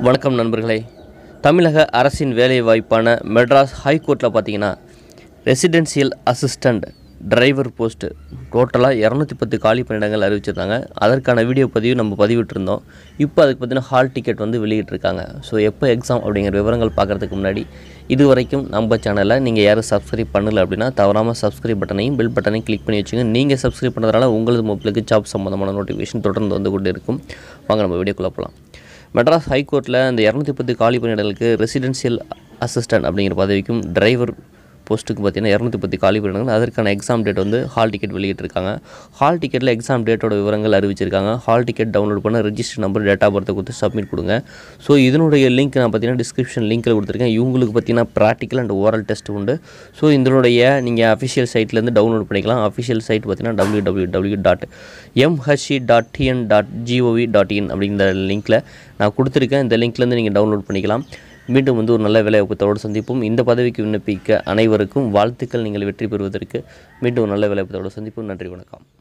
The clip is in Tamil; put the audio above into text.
வணக்கம் நண்பர்களே தமிழக அரசின் வேலைவாய்ப்பான மெட்ராஸ் ஹைகோர்ட்டில் பார்த்தீங்கன்னா ரெசிடென்சியல் அசிஸ்டண்ட் டிரைவர் போஸ்ட்டு டோட்டலாக இரநூத்தி பத்து காலி பணியிடங்கள் அறிவிச்சிருந்தாங்க அதற்கான வீடியோ பதிவு நம்ம பதிவிட்டிருந்தோம் இப்போ அதுக்கு பார்த்தீங்கன்னா ஹால் டிக்கெட் வந்து வெளியிட்டிருக்காங்க ஸோ எப்போ எக்ஸாம் அப்படிங்கிற விவரங்கள் பார்க்குறதுக்கு முன்னாடி இது வரைக்கும் நம்ம சேனலை நீங்கள் யாரும் சப்ஸ்கிரைப் பண்ணல அப்படின்னா தவறாமல் சப்ஸ்கிரைப் பட்டனையும் பெல் பட்டனையும் கிளிக் பண்ணி வச்சுங்க நீங்கள் சப்ஸ்கிரைப் பண்ணுறதுனால உங்களது மொபைலுக்கு ஜாப் சம்மந்தமான நோட்டிஃபிகேஷன் தொடர்ந்து வந்து கொண்டு இருக்கும் வாங்க நம்ம வீடியோக்குள்ளே போகலாம் மெட்ராஸ் ஹைகோர்ட்டில் இந்த இரநூத்தி பத்து காலி பணியிடங்களுக்கு ரெசிடென்சியல் அசிஸ்டன்ட் அப்படிங்கிற பதவிக்கும் டிரைவர் போஸ்ட்டுக்கு பார்த்தீங்கன்னா இரநூத்தி பத்து காலி பணியிடங்கள் அதற்கான எக்ஸாம் டேட் வந்து ஹால் டிக்கெட் வெளியிட்டிருக்காங்க ஹால் டிக்கெட்டில் எக்ஸாம் டேட்டோட விவரங்கள் அறிவிச்சிருக்காங்க ஹால் டிக்கெட் டவுன்லோட் பண்ண ரெஜிஸ்டர் நம்பர் டேட் ஆஃப் பர்த்தை கொடுத்து சப்மிட் கொடுங்க ஸோ இதனுடைய லிங்க் நான் பார்த்தீங்கன்னா டிஸ்கிரிப்ஷன் லிங்க்கில் கொடுத்துருக்கேன் இவங்களுக்கு பார்த்தீங்கன்னா ப்ராக்டிக்கல் அண்ட் ஓரல் டெஸ்ட் உண்டு ஸோ இதனுடைய நீங்கள் அஃபிஷியல் சைட்லேருந்து டவுன்லோட் பண்ணிக்கலாம் அஃபிஷியல் சைட் பார்த்தீங்கன்னா W W W dot MHC dot TN dot GOV dot in அப்படிங்கிற லிங்க்கில் நான் கொடுத்துருக்கேன் இந்த லிங்க்லேருந்து நீங்கள் டவுன்லோட் பண்ணிக்கலாம் மீண்டும் வந்து ஒரு நல்ல வேலைவாய்ப்பத்தோடு சந்திப்போம் இந்த பதவிக்கு விண்ணப்பிக்க அனைவருக்கும் வாழ்த்துக்கள் நீங்கள் வெற்றி பெறுவதற்கு மீண்டும் ஒரு நல்ல வேலைவாய்ப்பத்தோடு சந்திப்போம் நன்றி வணக்கம்